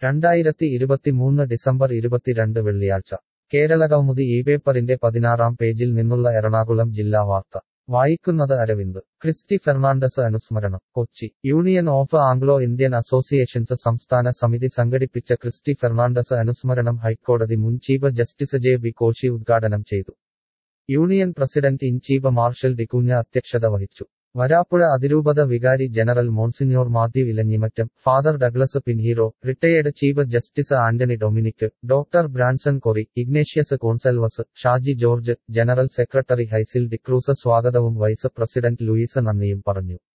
രണ്ടായിരത്തി ഇരുപത്തിമൂന്ന് ഡിസംബർ ഇരുപത്തിരണ്ട് വെള്ളിയാഴ്ച കേരളകൗമുദി ഈ പേപ്പറിന്റെ പതിനാറാം പേജിൽ നിന്നുള്ള എറണാകുളം ജില്ലാ വാർത്ത വായിക്കുന്നത് അരവിന്ദ് ക്രിസ്റ്റി ഫെർണാണ്ടസ് അനുസ്മരണം Kochi union of Anglo Indian associations സംസ്ഥാന സമിതി സംഘടിപ്പിച്ച ക്രിസ്റ്റി ഫെർണാണ്ടസ് അനുസ്മരണം ഹൈക്കോടതി മുൻ chief justice J B Koshy ഉദ്ഘാടനം ചെയ്തു union president in chief marshal D'Cunha അധ്യക്ഷത വഹിച്ചു വരാപ്പുഴ അതിരൂപത വികാരി general monsignor Mathew Elanjimattom father Douglas Pinheiro retired chief justice Antony Dominic doctor Branson Corey Ignatius Gonsalves Shaji George general secretary Hazel D'Cruz സ്വാഗതവും vice president Luis നന്ദിയും പറഞ്ഞു